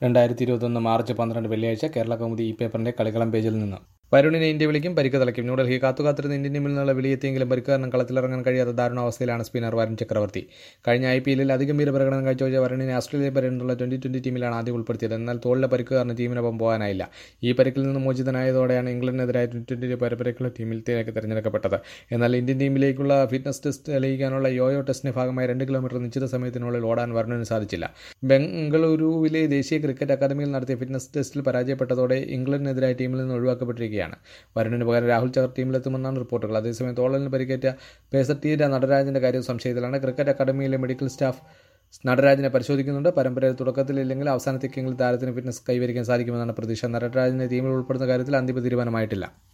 രണ്ടായിരത്തി ഇരുപത്തൊന്ന് മാർച്ച് പന്ത്രണ്ട് വെള്ളിയാഴ്ച കേരള കൗമുദി ഈ പേപ്പറിന്റെ കളിക്കളം പേജിൽ നിന്ന് വരുണിനെ ഇന്ത്യ വിളിക്കും പരിക്ക് തലയ്ക്കും ന്യൂഡൽഹി കാത്തുകാത്തിരുന്ന ഇന്ത്യൻ ടീമിൽ നിന്നുള്ള വിളിയെത്തിയെങ്കിലും പരിക്ക് കാരണം കളത്തിലിറങ്ങാൻ കഴിയാത്ത ദാരുണാവസ്ഥയിലാണ് സ്പിന്നർ വരുൺ ചക്രവർത്തി കഴിഞ്ഞ ഐ പി എല്ലിൽ അതിഗംഭീര പ്രകടനം കാഴ്ചവെച്ച വരുണിനെ ഓസ്ട്രേലിയ പര്യടനമുള്ള ട്വന്റി ട്വന്റി ടീമിലാണ് ആദ്യം ഉൾപ്പെടുത്തിയത് എന്നാൽ തോളിലെ പരിക്ക് കാരണം ടീമിനൊപ്പം പോകാനായില്ല ഈ പരിക്കിൽ നിന്ന് മോചിതനായതോടെയാണ് ഇംഗ്ലണ്ടിനെതിരായ ട്വന്റി ട്വന്റി പരമ്പരയ്ക്കുള്ള ടീമിലേക്ക് തിരഞ്ഞെടുക്കപ്പെട്ടത് എന്നാൽ ഇന്ത്യൻ ടീമിലേക്കുള്ള ഫിറ്റ്നസ് ടെസ്റ്റ് തെളിയിക്കാനുള്ള യോയോ ടെസ്റ്റിന്റെ ഭാഗമായി രണ്ട് കിലോമീറ്റർ നിശ്ചിത സമയത്തിനുള്ളിൽ ഓടാൻ വരുണിന് സാധിച്ചില്ല ബംഗളൂരുവിലെ ദേശീയ ക്രിക്കറ്റ് അക്കാദമിയിൽ നടത്തിയ ഫിറ്റ്നസ് ടെസ്റ്റിൽ പരാജയപ്പെട്ടതോടെ ഇംഗ്ലണ്ടിനെതിരായ ടീമിൽ നിന്ന് ഒഴിവാക്കപ്പെട്ടിരിക്കുകയാണ് വരുണിന് പകരം രാഹുൽ ചഹർ ടീമിലെത്തുമെന്നാണ് റിപ്പോർട്ടുകൾ അതേസമയം തോളലിന് പരിക്കേറ്റ പേസർ ടി നടരാജന്റെ കാര്യം സംശയത്തിലാണ് ക്രിക്കറ്റ് അക്കാദമിയിലെ മെഡിക്കൽ സ്റ്റാഫ് നടരാജനെ പരിശോധിക്കുന്നുണ്ട് പരമ്പരയിൽ തുടക്കത്തിലില്ലെങ്കിൽ അവസാനത്തേക്കെങ്കിലും താരത്തിന് ഫിറ്റ്നസ് കൈവരിക്കാൻ സാധിക്കുമെന്നാണ് പ്രതീക്ഷ നടരാജനെ ടീമിൽ ഉൾപ്പെടുന്ന കാര്യത്തിൽ അന്തിമ തീരുമാനമായിട്ടില്ല